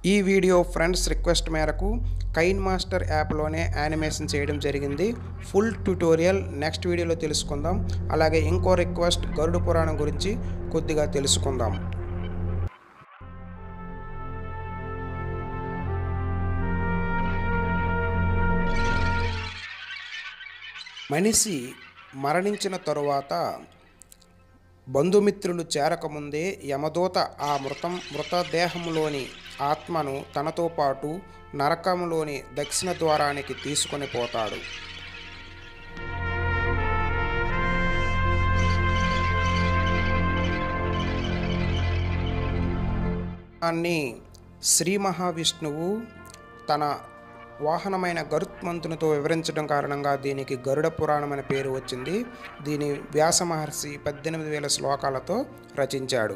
ఈ video friends request మేరకు KineMaster యాప్లోనే యానిమేషన్ చేయడం జరిగింది ఫుల్ ట్యూటోరియల్ నెక్స్ట్ వీడియోలో తెలుసుకుందాం అలాగే ఇంకో రిక్వెస్ట్ గరుడ పురాణం గురించి కొద్దిగా తెలుసుకుందాం మనిషి మరణించిన తరువాత బంధుమిత్రులు చేరకముందే యమదూత ఆ మృతం మృతదేహంలోని ఆత్మను తనతో పాటు నరకంలోని దక్షిణ ద్వారానికి తీసుకొని పోతాడు దాన్ని శ్రీ మహావిష్ణువు తన వాహనమైన గరుత్మంతునితో వివరించడం కారణంగా దీనికి గరుడ పురాణం అనే పేరు వచ్చింది దీని వ్యాస మహర్షి పద్దెనిమిది వేల శ్లోకాలతో రచించాడు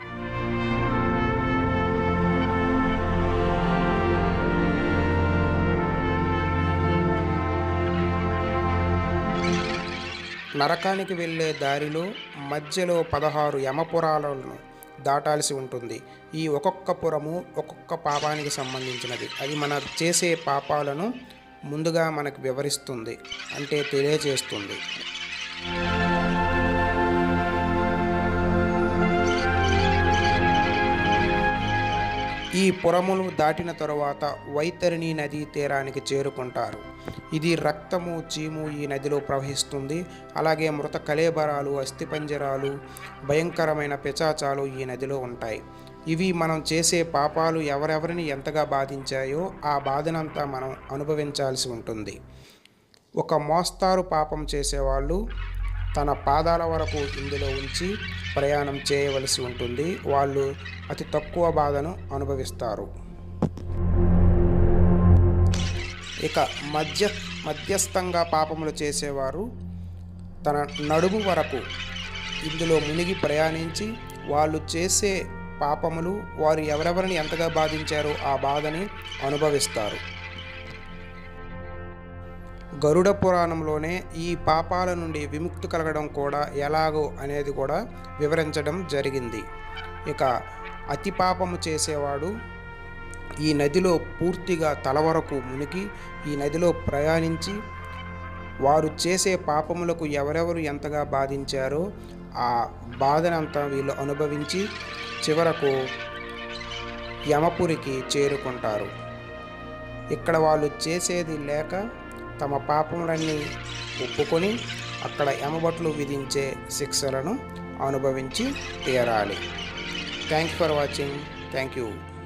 నరకానికి వెళ్ళే దారిలో మధ్యలో పదహారు యమపురాలను దాటాల్సి ఉంటుంది ఈ ఒక్కొక్క పురము ఒక్కొక్క పాపానికి సంబంధించినది అది మన చేసే పాపాలను ముందుగా మనకు వివరిస్తుంది అంటే తెలియజేస్తుంది ఈ పురములు దాటిన తరువాత వైతరిణి నదీ తీరానికి చేరుకుంటారు ఇది రక్తము చీము ఈ నదిలో ప్రవహిస్తుంది అలాగే మృత కలేబరాలు అస్థిపంజరాలు భయంకరమైన పిచాచాలు ఈ నదిలో ఉంటాయి ఇవి మనం చేసే పాపాలు ఎవరెవరిని ఎంతగా బాధించాయో ఆ బాధనంతా మనం అనుభవించాల్సి ఉంటుంది ఒక మోస్తారు పాపం చేసేవాళ్ళు తన పాదాల వరకు ఇందులో ఉంచి ప్రయాణం చేయవలసి ఉంటుంది వాళ్ళు అతి తక్కువ బాధను అనుభవిస్తారు ఇక మధ్య మధ్యస్థంగా పాపములు చేసేవారు తన నడుము వరకు ఇందులో మునిగి ప్రయాణించి వాళ్ళు చేసే పాపములు వారు ఎవరెవరిని ఎంతగా బాధించారో ఆ బాధని అనుభవిస్తారు గరుడ పురాణంలోనే ఈ పాపాల నుండి విముక్తి కలగడం కూడా ఎలాగో అనేది కూడా వివరించడం జరిగింది ఇక అతి పాపము చేసేవాడు ఈ నదిలో పూర్తిగా తల వరకు మునిగి ఈ నదిలో ప్రయాణించి వారు చేసే పాపములకు ఎవరెవరు ఎంతగా బాధించారో ఆ బాధనంతా వీళ్ళు అనుభవించి చివరకు యమపురికి చేరుకుంటారు ఇక్కడ వాళ్ళు చేసేది లేక తమ పాపములన్నీ ఒప్పుకొని అక్కడ యమబట్లు విధించే శిక్షలను అనుభవించి తీరాలి thank for watching thank you